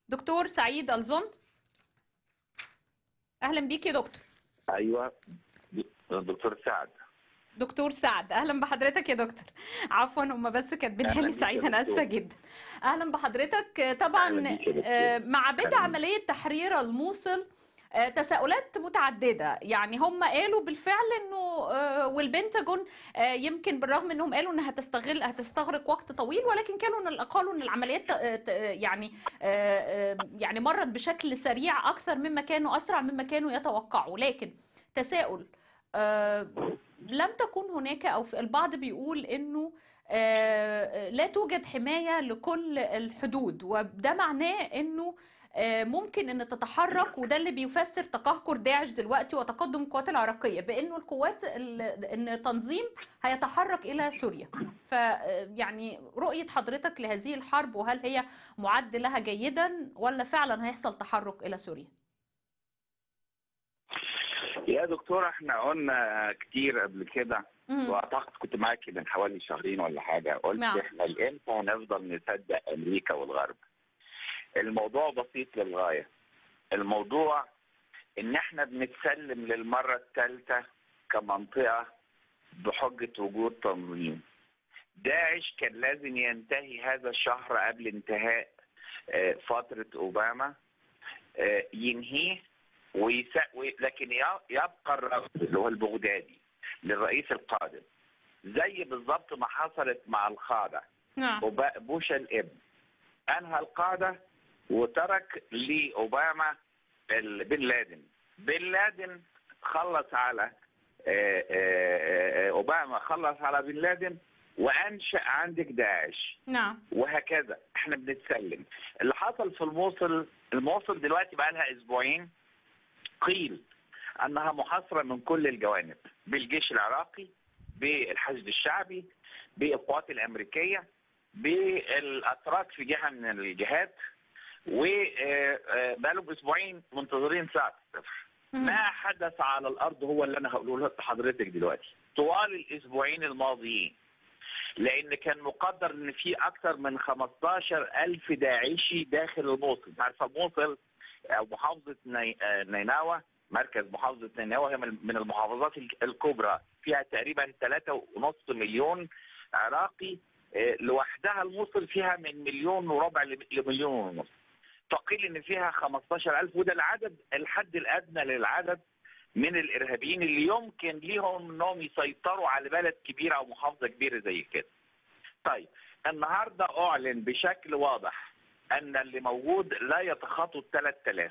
دكتور سعيد الزند اهلا بيك يا دكتور ايوه دكتور سعد دكتور سعد اهلا بحضرتك يا دكتور عفوا هم بس كاتبينها أهلاً لي بيك يا سعيد انا دكتور. اسفه جدا اهلا بحضرتك طبعا أهلاً بيك يا دكتور. آه، مع بدء أهلاً. عمليه تحرير الموصل آه، تساؤلات متعدده يعني هم قالوا بالفعل انه آه، والبنتاجون آه، يمكن بالرغم انهم قالوا انها هتستغل هتستغرق وقت طويل ولكن كانوا إن- قالوا ان العمليات ت- ت- يعني آه، آه، يعني مرت بشكل سريع اكثر مما كانوا اسرع مما كانوا يتوقعوا لكن تساؤل آه، لم تكن هناك او في البعض بيقول انه آه، لا توجد حمايه لكل الحدود وده معناه انه آه، ممكن ان تتحرك وده اللي بيفسر تقهقر داعش دلوقتي وتقدم القوات العراقيه بانه القوات ال- ان تنظيم هيتحرك الى سوريا ف آه، يعني رؤيه حضرتك لهذه الحرب وهل هي معد لها جيدا ولا فعلا هيحصل تحرك الى سوريا يا دكتور احنا قلنا كتير قبل كده مم. واعتقد كنت معاكي من حوالي شهرين ولا حاجه قلت نعم. احنا لامتى هنفضل نصدق امريكا والغرب الموضوع بسيط للغايه الموضوع ان احنا بنتسلم للمره الثالثه كمنطقه بحجه وجود تنظيم داعش كان لازم ينتهي هذا الشهر قبل انتهاء آه، فتره اوباما آه، ينهيه ويس... وي- لكن ي- يبقى الرفض اللي هو البغدادي للرئيس القادم زي بالظبط ما حصلت مع القاده نعم وب- بوش الابن انهى القاده وترك لاوباما ال- بن لادن بن لادن خلص على آه، آه، آه، اوباما خلص على بن لادن وانشا عندك داعش نعم وهكذا احنا بنتسلم اللي حصل في الموصل الموصل دلوقتي بقى لها اسبوعين قيل انها محاصره من كل الجوانب بالجيش العراقي بالحشد الشعبي بالقوات الامريكيه بالاتراك في جهه من الجهات وبقالهم اسبوعين منتظرين ساعه الصفر مم. ما حدث على الارض هو اللي انا هقوله لحضرتك دلوقتي طوال الاسبوعين الماضيين لان كان مقدر ان في اكثر من 15 الف داعشي داخل الموصل عارفه الموصل او محافظه ني- آه، نينوى مركز محافظه نينوى هي من من المحافظات ال- الكبرى فيها تقريبا 3.5 مليون عراقي آه، لوحدها الموصل فيها من مليون وربع ل- لمليون ونص فقيل ان فيها 15000 وده العدد الحد الادنى للعدد من الارهابيين اللي يمكن ليهم انهم يسيطروا على بلد كبيره او محافظه كبيره زي كده. طيب النهارده اعلن بشكل واضح ان اللي موجود لا يتخطى ال 3000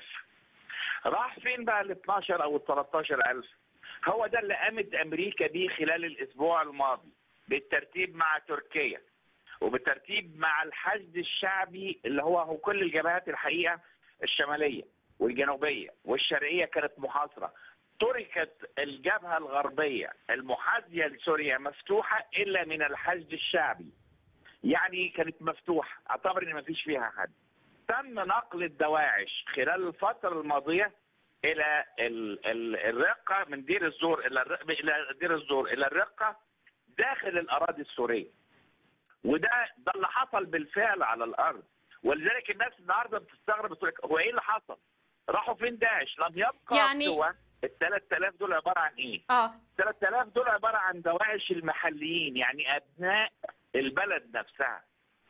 راح فين بقى ال 12 او ال 13000 هو ده اللي قامت امريكا بيه خلال الاسبوع الماضي بالترتيب مع تركيا وبالترتيب مع الحشد الشعبي اللي هو هو كل الجبهات الحقيقه الشماليه والجنوبيه والشرقيه كانت محاصره تركت الجبهه الغربيه المحاذيه لسوريا مفتوحه الا من الحشد الشعبي يعني كانت مفتوحه اعتبر ان ما فيش فيها حد تم نقل الدواعش خلال الفتره الماضيه الى ال- ال- الرقه من دير الزور الى الر- الى دير الزور الى الرقه داخل الاراضي السوريه وده ده اللي حصل بالفعل على الارض ولذلك الناس النهارده بتستغرب بتقول لك هو ايه اللي حصل؟ راحوا فين داعش؟ لم يبقى يعني- سوى ال 3000 دول عباره عن ايه؟ اه 3000 دول عباره عن دواعش المحليين يعني ابناء البلد نفسها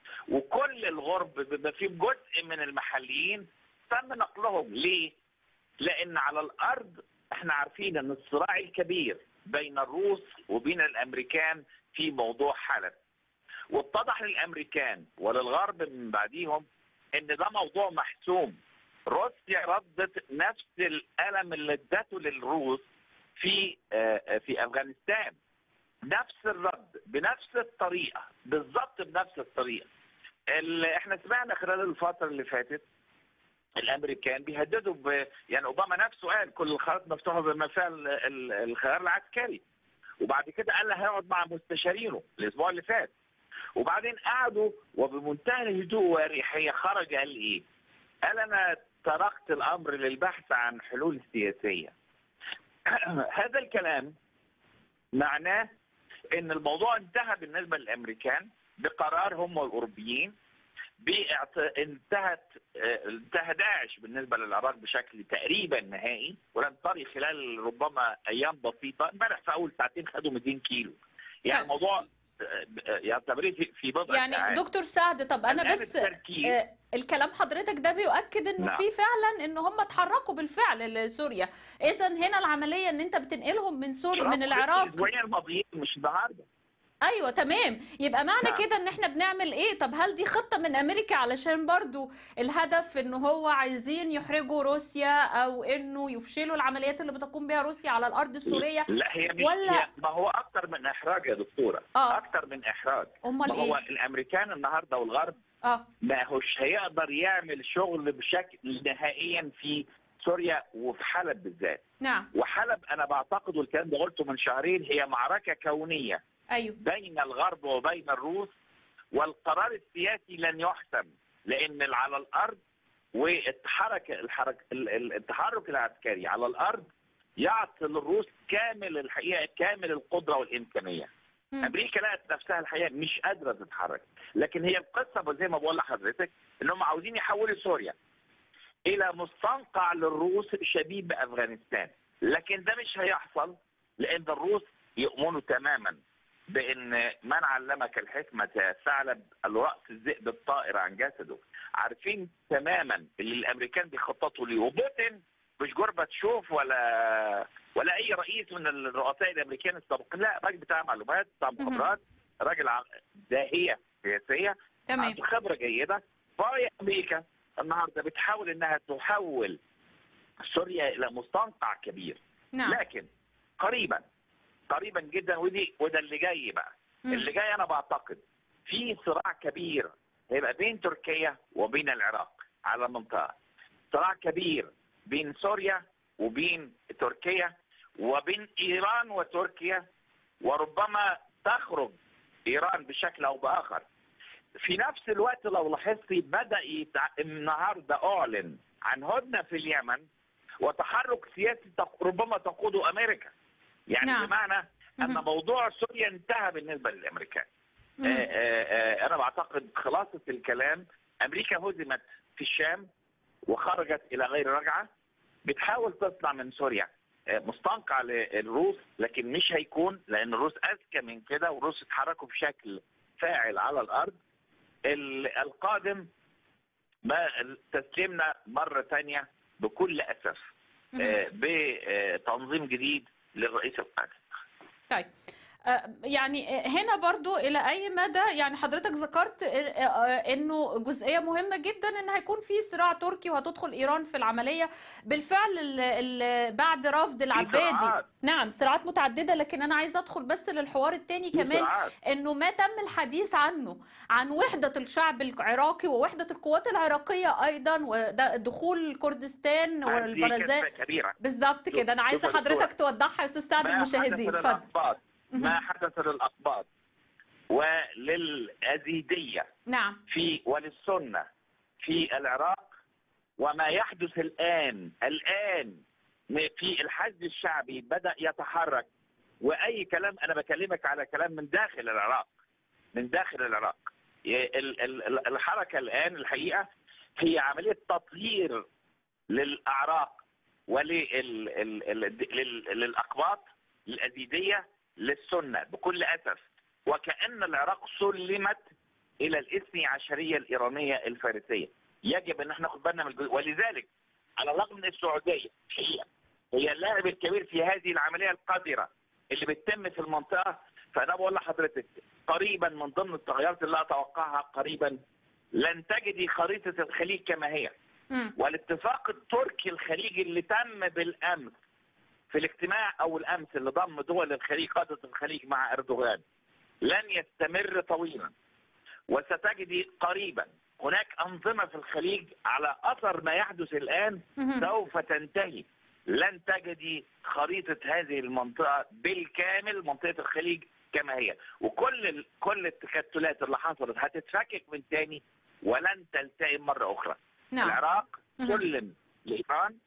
وكل الغرب بيبقى فيه جزء من المحليين تم نقلهم ليه؟ لان على الارض احنا عارفين ان الصراع الكبير بين الروس وبين الامريكان في موضوع حلب واتضح للامريكان وللغرب من بعديهم ان ده موضوع محسوم روسيا ردت نفس الالم اللي ادته للروس في آه، آه، في افغانستان نفس الرد بنفس الطريقه بالظبط بنفس الطريقه اللي احنا سمعنا خلال الفتره اللي فاتت الامريكان بيهددوا ب... يعني اوباما نفسه قال كل الخيارات مفتوحه بما فيها ال- ال- الخيار العسكري وبعد كده قال هيقعد مع مستشارينه الاسبوع اللي فات وبعدين قعدوا وبمنتهى الهدوء والاريحيه خرج قال ايه؟ قال انا تركت الامر للبحث عن حلول سياسيه. هذا الكلام معناه ان الموضوع انتهى بالنسبه للامريكان بقرار هم والاوروبيين باعت- انتهت آه، انتهى داعش بالنسبه للعراق بشكل تقريبا نهائي ولم تري خلال ربما ايام بسيطه امبارح في اول ساعتين خدوا 200 كيلو يعني طيب. الموضوع آه، آه، يعتبريه في- في بضع يعني ساعات. دكتور سعد طب انا الآن بس التركيز آه، الكلام حضرتك ده بيؤكد انه نعم. في فعلا ان هم اتحركوا بالفعل لسوريا اذا هنا العمليه ان انت بتنقلهم من سوريا من رغم العراق الاسبوعين الماضيين مش النهارده ايوه تمام يبقى معنى نعم. كده ان احنا بنعمل ايه طب هل دي خطة من امريكا علشان برضو الهدف ان هو عايزين يحرجوا روسيا او انه يفشلوا العمليات اللي بتقوم بها روسيا على الارض السورية لا هي مش ولا- هي ما هو اكتر من احراج يا دكتوره اه اكتر من احراج امال ما هو ايه الامريكان النهارده والغرب اه ما هوش هيقدر يعمل شغل بشكل نهائيا في سوريا وفي حلب بالذات نعم وحلب انا بعتقد والكلام ده قلته من شهرين هي معركه كونيه ايوه بين الغرب وبين الروس والقرار السياسي لن يحسم لان اللي على الارض والحركه الحرك ال- ال- التحرك العسكري على الارض يعطي للروس كامل الحقيقه كامل القدره والامكانيه مم. امريكا لقت نفسها الحقيقه مش قادره تتحرك لكن هي القصه زي ما بقول لحضرتك انهم عاوزين يحولوا سوريا الى مستنقع للروس شبيه بافغانستان لكن ده مش هيحصل لان الروس يؤمنوا تماما بان من علمك الحكمه يا ثعلب الراس الذئب الطائر عن جسده عارفين تماما اللي الامريكان بيخططوا ليه وبوتين مش جورباتشوف ولا ولا اي رئيس من الرؤساء الامريكان السابقين لا راجل بتاع معلومات بتاع مخابرات راجل ع- داهيه سياسيه تمام عنده خبره جيده فهي امريكا النهارده بتحاول انها تحول سوريا الى مستنقع كبير نعم لكن قريبا قريبا جدا ودي وده اللي جاي بقى مم. اللي جاي انا بعتقد في صراع كبير هيبقى بين تركيا وبين العراق على منطقه صراع كبير بين سوريا وبين تركيا وبين ايران وتركيا وربما تخرج ايران بشكل او باخر في نفس الوقت لو لاحظتي بدا يتع... النهارده اعلن عن هدنه في اليمن وتحرك سياسي تق- ربما تقوده امريكا يعني نعم. بمعنى ان مهم. موضوع سوريا انتهى بالنسبه للامريكان آه، مم. آه، آه، انا بعتقد خلاصه الكلام امريكا هزمت في الشام وخرجت الى غير رجعه بتحاول تصنع من سوريا آه، مستنقع للروس لكن مش هيكون لان الروس اذكى من كده والروس اتحركوا بشكل فاعل على الارض ال- القادم ما تسليمنا مره ثانيه بكل اسف مم. آه، بتنظيم جديد للرئيس القادم طيب آه، يعني آه، هنا برضو إلى أي مدى يعني حضرتك ذكرت آه، آه، إنه جزئية مهمة جدا إن هيكون في صراع تركي وهتدخل إيران في العملية بالفعل ال- ال- بعد رفض العبادي صراعات. نعم صراعات متعددة لكن أنا عايزة أدخل بس للحوار التاني في كمان صراعات. انه ما تم الحديث عنه عن وحدة الشعب العراقي ووحدة القوات العراقية ايضا ودخول كردستان هذه والبرزان كارثة كبيرة بالظبط كده انا عايزة شوف يا دكتورة. حضرتك توضحها يا استاذ سعد ما المشاهدين حدث اتفضل للأقباط مهم. ما حدث للأقباط وللأزيدية نعم في وللسنة في العراق وما يحدث الآن الآن في الحشد الشعبي بدأ يتحرك وأي كلام أنا بكلمك على كلام من داخل العراق من داخل العراق ال- ال- ال- الحركة الآن الحقيقة هي عملية تطهير للأعراق وللأقباط الأزيدية للسنة بكل أسف وكأن العراق سلمت إلى الاثني عشرية الإيرانية الفارسية يجب أن احنا ناخد بالنا من الجزء ولذلك على الرغم من السعودية هي هي اللاعب الكبير في هذه العملية القذرة اللي بتتم في المنطقة فأنا بقول لحضرتك قريبا من ضمن التغيرات اللي أتوقعها قريبا لن تجدي خريطة الخليج كما هي مم. والاتفاق التركي الخليجي اللي تم بالامس في الاجتماع او الامس اللي ضم دول الخليج قاده الخليج مع اردوغان لن يستمر طويلا وستجدي قريبا هناك انظمه في الخليج على اثر ما يحدث الان مهم. سوف تنتهي لن تجدي خريطه هذه المنطقه بالكامل منطقه الخليج كما هي وكل ال... كل التكتلات اللي حصلت هتتفكك من تاني ولن تلتئم مره اخرى نعم العراق مهم. سلم لايران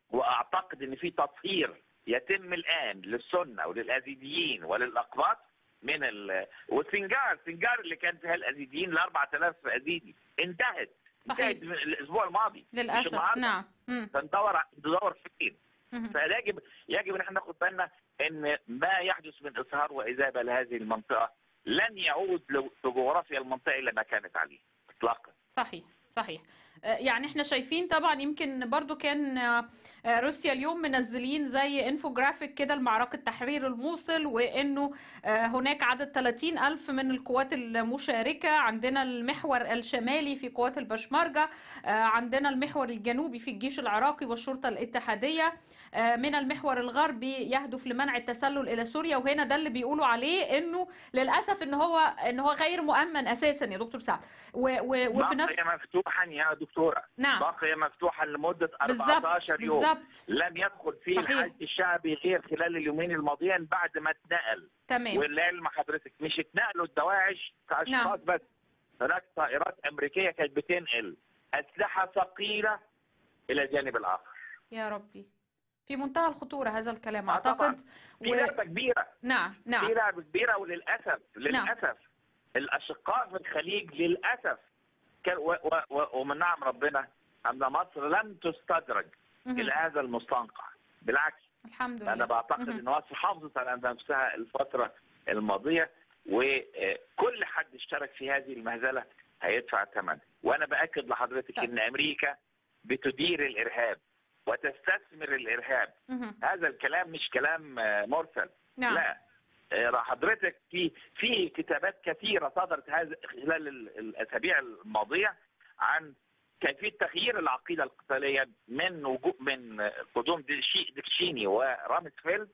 واعتقد ان في تطهير يتم الان للسنه وللازيديين وللاقباط من ال... والسنجار سنجار اللي كان فيها الازيديين ل 4000 ازيدي انتهت صحيح. انتهت من الاسبوع الماضي مش للاسف النهاردة. نعم مم. فندور ندور فين مم. فيجب يجب ان احنا ناخد بالنا ان ما يحدث من اصهار واذابه لهذه المنطقه لن يعود لو- لجغرافيا المنطقه الى ما كانت عليه اطلاقا صحيح صحيح آه، يعني احنا شايفين طبعا يمكن برضو كان آه، آه، روسيا اليوم منزلين زي انفوجرافيك كده لمعركة تحرير الموصل وانه آه، هناك عدد 30 ألف من القوات المشاركة عندنا المحور الشمالي في قوات البشمركة آه، عندنا المحور الجنوبي في الجيش العراقي والشرطة الاتحادية آه، من المحور الغربي يهدف لمنع التسلل الى سوريا وهنا ده اللي بيقولوا عليه انه للاسف ان هو ان هو غير مؤمن اساسا يا دكتور سعد و و وفي نفس بقي مفتوحا يا دكتوره نعم بقي مفتوحا لمده بالظبط 14 يوم بالظبط لم يدخل فيه صحيح. الحج الشعبي غير خلال اليومين الماضيين بعد ما اتنقل تمام والليل حضرتك مش اتنقلوا الدواعش كاشخاص نعم. بس هناك طائرات امريكيه كانت بتنقل اسلحه ثقيله الى الجانب الاخر يا ربي في منتهى الخطورة هذا الكلام آه طبعاً. اعتقد في و... لعبه كبيره نعم في نعم لعبه كبيره وللاسف للاسف الاشقاء في الخليج للاسف كان و و و ومن نعم ربنا ان مصر لم تستدرج مهم. الى هذا المستنقع بالعكس الحمد انا لله بعتقد مهم. ان مصر حافظت على نفسها الفتره الماضيه وكل حد اشترك في هذه المهزله هيدفع الثمن وانا باكد لحضرتك طيب. ان امريكا بتدير الارهاب وتستثمر الارهاب مهم. هذا الكلام مش كلام آه، مرسل نعم لا آه، حضرتك في في كتابات كثيره صدرت هذا خلال ال- الاسابيع الماضيه عن كيفيه تغيير العقيده القتاليه من وجود من آه، قدوم ديشي- ديكشيني ورامسفيلد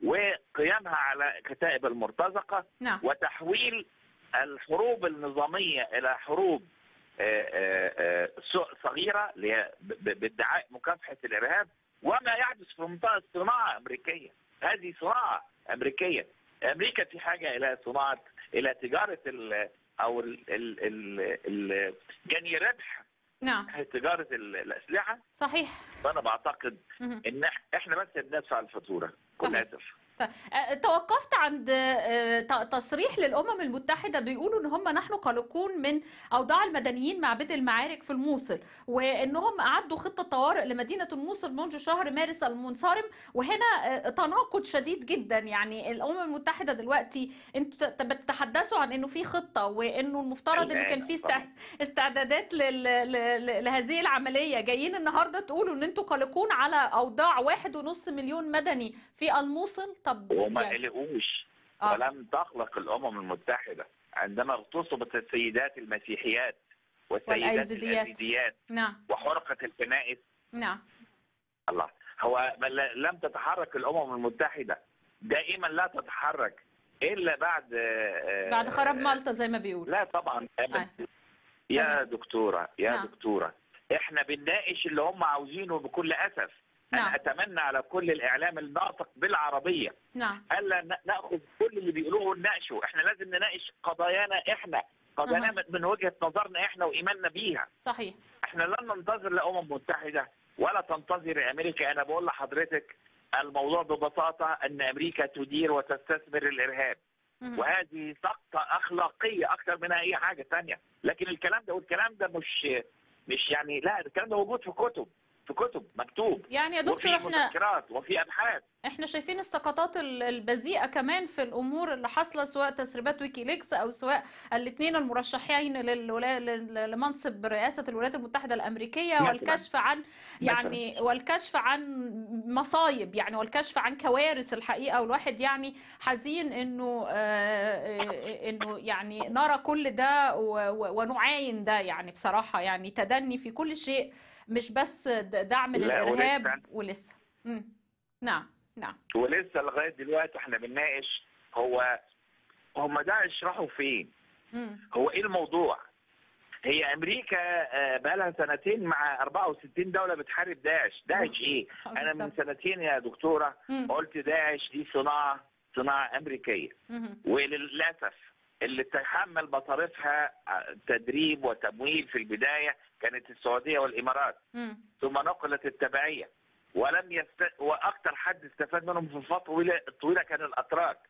وقيامها على كتائب المرتزقه نعم وتحويل الحروب النظاميه الى حروب آه، آه، آه، س- صغيره اللي هي ب- ب- بادعاء مكافحه الارهاب وما يحدث في منطقه صناعه امريكيه هذه صناعه امريكيه امريكا في حاجه الى صناعه الى تجاره ال او ال ال ال ال جني ربح نعم تجاره ال- الاسلحه صحيح فانا بعتقد مهم. ان إح- احنا بس بندفع الفاتوره كل صحيح. اسف طيب، آه، توقفت عند آه، ت- تصريح للأمم المتحدة بيقولوا إن هم نحن قلقون من أوضاع المدنيين مع بدء المعارك في الموصل وإنهم أعدوا خطة طوارئ لمدينة الموصل منذ شهر مارس المنصرم وهنا آه، تناقض شديد جدا يعني الأمم المتحدة دلوقتي انتوا ت- بتتحدثوا عن إنه في خطة وإنه المفترض إنه كان في طبعاً. استع- استعدادات لل- ل- ل- لهذه العملية جايين النهاردة تقولوا إن انتوا قلقون على أوضاع واحد ونص مليون مدني في الموصل طب وما يعني قلقوش آه. ولم تخلق الامم المتحده عندما اغتصبت السيدات المسيحيات والسيدات والأيزيديات. الازيديات نعم وحرقت الكنائس نعم الله هو ما ل- لم تتحرك الامم المتحده دائما لا تتحرك الا بعد آه، بعد خراب آه، مالطا زي ما بيقول لا طبعا أبداً. يا تمام. دكتوره يا نعم. دكتوره احنا بنناقش اللي هم عاوزينه بكل اسف انا نعم اتمنى على كل الاعلام الناطق بالعربيه نعم الا ن- ناخذ كل اللي بيقولوه ونناقشه احنا لازم نناقش قضايانا احنا قضايانا أها. من- من وجهه نظرنا احنا وايماننا بيها صحيح احنا لن ننتظر الامم المتحده ولا تنتظر امريكا انا بقول لحضرتك الموضوع ببساطه ان امريكا تدير وتستثمر الارهاب مهم. وهذه سقطه اخلاقيه اكثر منها اي حاجه ثانيه لكن الكلام ده والكلام ده مش مش يعني لا الكلام ده موجود في كتب في كتب مكتوب يعني يا دكتور وفي احنا مذكرات وفي ابحاث احنا شايفين السقطات ال- البذيئة كمان في الامور اللي حاصلة سواء تسريبات ويكيليكس او سواء الاثنين المرشحين للولا... لل- لمنصب رئاسة الولايات المتحدة الامريكية مثلاً. والكشف عن يعني والكشف عن مصايب يعني والكشف عن كوارث الحقيقة والواحد يعني حزين انه آه، آه، انه يعني نرى كل ده و- و- ونعاين ده يعني بصراحة يعني تدني في كل شيء مش بس د- دعم لا، للارهاب ولسه. ولسه مم. نعم نعم ولسه لغايه دلوقتي احنا بنناقش هو هم داعش راحوا فين؟ مم. هو ايه الموضوع؟ هي امريكا آه، بقى لها سنتين مع 64 دوله بتحارب داعش، داعش ايه؟ انا من بالظبط. سنتين يا دكتوره مم. قلت داعش دي صناعه صناعه امريكيه مهم. وللاسف اللي تحمل مصاريفها آه، تدريب وتمويل في البدايه كانت السعوديه والامارات مم. ثم نقلت التبعيه ولم يست... واكثر حد استفاد منهم في الفتره الطويله الطويله كان الاتراك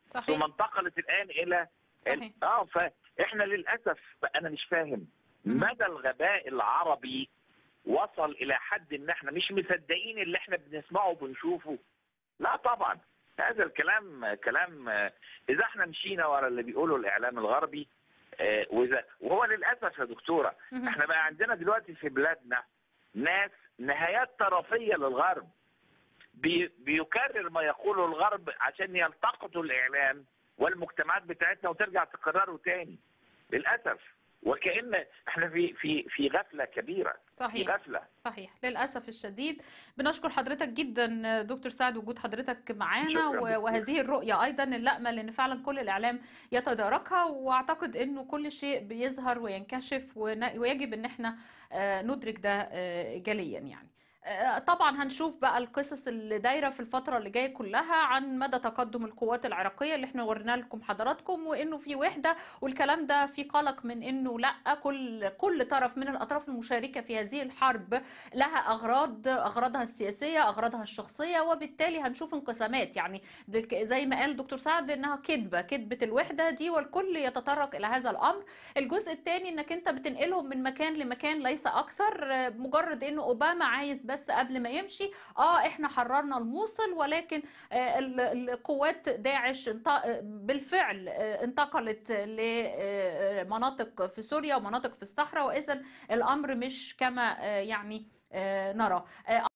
ثم صحيح انتقلت الان الى صحيح اه فاحنا للاسف انا مش فاهم مهم. مدى الغباء العربي وصل الى حد ان احنا مش مصدقين اللي احنا بنسمعه وبنشوفه لا طبعا هذا الكلام كلام آه، اذا احنا مشينا ورا اللي بيقوله الاعلام الغربي آه، واذا وهو للاسف يا دكتوره مهم. احنا بقى عندنا دلوقتي في بلادنا ناس نهايات طرفيه للغرب بي بيكرر ما يقوله الغرب عشان يلتقطوا الاعلام والمجتمعات بتاعتنا وترجع تكرره تاني للاسف وكأن احنا في في في غفله كبيره في صحيح غفله صحيح للأسف الشديد بنشكر حضرتك جدا دكتور سعد وجود حضرتك معانا شكراً و- دكتور. وهذه الرؤية أيضا اللي لأن فعلا كل الإعلام يتداركها وأعتقد أنه كل شيء بيظهر وينكشف ون- ويجب أن احنا آه، ندرك ده آه، جليا يعني آه، طبعا هنشوف بقى القصص اللي دايره في الفتره اللي جايه كلها عن مدى تقدم القوات العراقيه اللي احنا ورينا لكم حضراتكم وانه في وحده والكلام ده في قلق من انه لا كل كل طرف من الاطراف المشاركه في هذه الحرب لها اغراض اغراضها السياسيه اغراضها الشخصيه وبالتالي هنشوف انقسامات يعني دل- زي ما قال دكتور سعد انها كذبه كذبه الوحده دي والكل يتطرق الى هذا الامر الجزء الثاني انك انت بتنقلهم من مكان لمكان ليس اكثر آه، مجرد انه اوباما عايز بس قبل ما يمشي اه احنا حررنا الموصل ولكن آه، ال- القوات داعش انت- آه، بالفعل آه، انتقلت لمناطق في سوريا ومناطق في الصحراء واذا الامر مش كما آه، يعني آه، نرى آه،